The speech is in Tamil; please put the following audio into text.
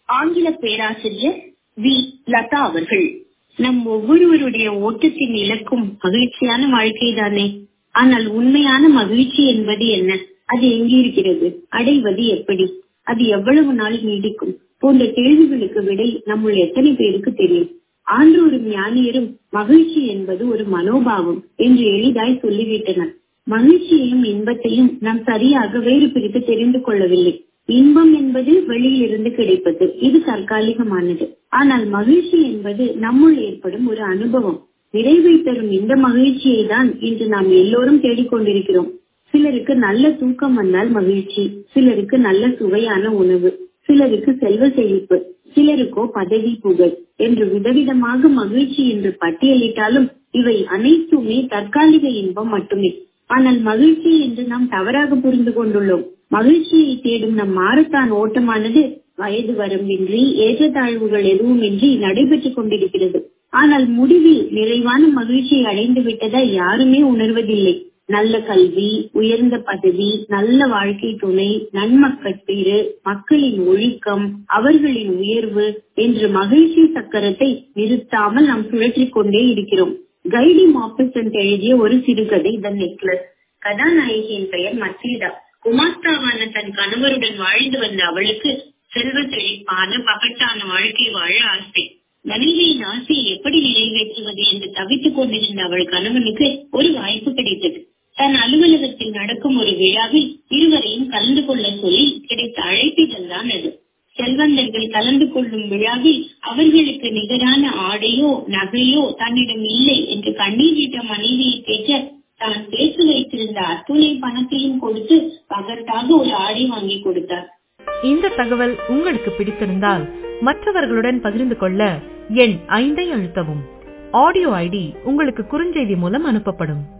ஆங்கில பேராசிரியர் வி லதா அவர்கள் நம் ஒவ்வொருவருடைய ஓட்டத்தின் இலக்கும் மகிழ்ச்சியான வாழ்க்கை தானே ஆனால் உண்மையான மகிழ்ச்சி என்பது என்ன அது எங்கே இருக்கிறது அடைவது எப்படி அது எவ்வளவு நாள் நீடிக்கும் போன்ற கேள்விகளுக்கு விடை நம்முள் எத்தனை பேருக்கு தெரியும் ஆன்றோரும் ஞானியரும் மகிழ்ச்சி என்பது ஒரு மனோபாவம் என்று எளிதாய் சொல்லிவிட்டனர் மகிழ்ச்சியையும் இன்பத்தையும் நாம் சரியாக வேறு பிரித்து தெரிந்து கொள்ளவில்லை இன்பம் என்பது வெளியில் இருந்து கிடைப்பது இது தற்காலிகமானது ஆனால் மகிழ்ச்சி என்பது நம்முள் ஏற்படும் ஒரு அனுபவம் நிறைவை தரும் இந்த மகிழ்ச்சியை தான் இன்று நாம் எல்லோரும் தேடிக்கொண்டிருக்கிறோம் சிலருக்கு நல்ல தூக்கம் வந்தால் மகிழ்ச்சி சிலருக்கு நல்ல சுவையான உணவு சிலருக்கு செல்வ செழிப்பு சிலருக்கோ பதவி புகழ் என்று விதவிதமாக மகிழ்ச்சி என்று பட்டியலிட்டாலும் இவை அனைத்துமே தற்காலிக இன்பம் மட்டுமே ஆனால் மகிழ்ச்சி என்று நாம் தவறாக புரிந்து கொண்டுள்ளோம் மகிழ்ச்சியை தேடும் நம் மாரத்தான் ஓட்டமானது வயது வரம்பின்றி ஏற்றத்தாழ்வுகள் எதுவுமின்றி நடைபெற்றுக் கொண்டிருக்கிறது ஆனால் முடிவில் நிறைவான மகிழ்ச்சியை அடைந்து விட்டதா யாருமே உணர்வதில்லை நல்ல கல்வி உயர்ந்த பதவி நல்ல வாழ்க்கை துணை நன்மக்கட்பேறு மக்களின் ஒழுக்கம் அவர்களின் உயர்வு என்று மகிழ்ச்சி சக்கரத்தை நிறுத்தாமல் நாம் சுழற்றிக் கொண்டே இருக்கிறோம் கைடி மாப்பிசன்ட் எழுதிய ஒரு சிறுகதை த நெக்லஸ் கதாநாயகியின் பெயர் மத்தில்டா குமாஸ்தாவான தன் கணவருடன் வாழ்ந்து வந்த அவளுக்கு செல்வ செழிப்பான பகட்டான வாழ்க்கை வாழ ஆசை மனைவியின் ஆசையை எப்படி நிறைவேற்றுவது என்று தவித்துக் கொண்டிருந்த அவள் கணவனுக்கு ஒரு வாய்ப்பு கிடைத்தது தன் அலுவலகத்தில் நடக்கும் ஒரு விழாவில் இருவரையும் கலந்து கொள்ள சொல்லி கிடைத்த அழைப்பிதழ் தான் அது செல்வந்தர்கள் கலந்து கொள்ளும் விழாவில் அவர்களுக்கு நிகரான ஆடையோ நகையோ தன்னிடம் இல்லை என்று கண்ணீர் விட்ட மனைவியை கேட்ட தான் பேசி வைத்திருந்த அத்துணை பணத்தையும் கொடுத்து பகட்டாக ஒரு ஆடை வாங்கி கொடுத்தார் இந்த தகவல் உங்களுக்கு பிடித்திருந்தால் மற்றவர்களுடன் பகிர்ந்து கொள்ள எண் ஐந்தை அழுத்தவும் ஆடியோ ஐடி உங்களுக்கு குறுஞ்செய்தி மூலம் அனுப்பப்படும்